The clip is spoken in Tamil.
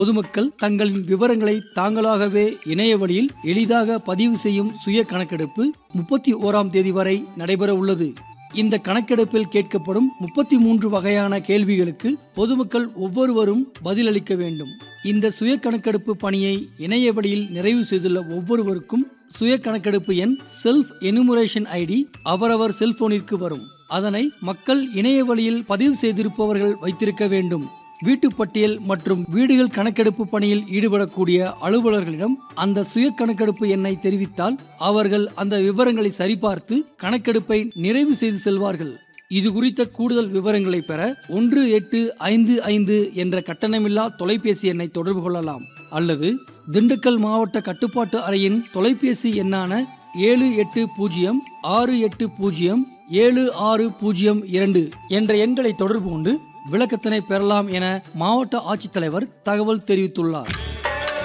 பொதுமக்கள் தங்களின் விவரங்களை தாங்களாகவே இணைய வழியில் எளிதாக பதிவு செய்யும் சுய கணக்கெடுப்பு முப்பத்தி ஓராம் தேதி வரை நடைபெற உள்ளது இந்த கணக்கெடுப்பில் கேட்கப்படும் முப்பத்தி மூன்று வகையான கேள்விகளுக்கு பொதுமக்கள் ஒவ்வொருவரும் பதிலளிக்க வேண்டும் இந்த சுய கணக்கெடுப்பு பணியை இணைய வழியில் நிறைவு செய்துள்ள ஒவ்வொருவருக்கும் சுய கணக்கெடுப்பு எண் செல்ஃப் எனுமரேஷன் ஐடி அவரவர் செல்போனிற்கு வரும் அதனை மக்கள் இணைய வழியில் பதிவு செய்திருப்பவர்கள் வைத்திருக்க வேண்டும் வீட்டுப் பட்டியல் மற்றும் வீடுகள் கணக்கெடுப்பு பணியில் ஈடுபடக்கூடிய அலுவலர்களிடம் அந்த சுய கணக்கெடுப்பு எண்ணை தெரிவித்தால் அவர்கள் அந்த விவரங்களை சரிபார்த்து கணக்கெடுப்பை நிறைவு செய்து செல்வார்கள் இது குறித்த கூடுதல் விவரங்களை பெற ஒன்று எட்டு ஐந்து ஐந்து என்ற கட்டணமில்லா தொலைபேசி எண்ணை தொடர்பு கொள்ளலாம் அல்லது திண்டுக்கல் மாவட்ட கட்டுப்பாட்டு அறையின் தொலைபேசி எண்ணான ஏழு எட்டு பூஜ்ஜியம் ஆறு எட்டு பூஜ்ஜியம் ஏழு ஆறு பூஜ்ஜியம் இரண்டு என்ற எண்களை தொடர்பு கொண்டு விளக்கத்தினை பெறலாம் என மாவட்ட ஆட்சித்தலைவர் தகவல் தெரிவித்துள்ளார்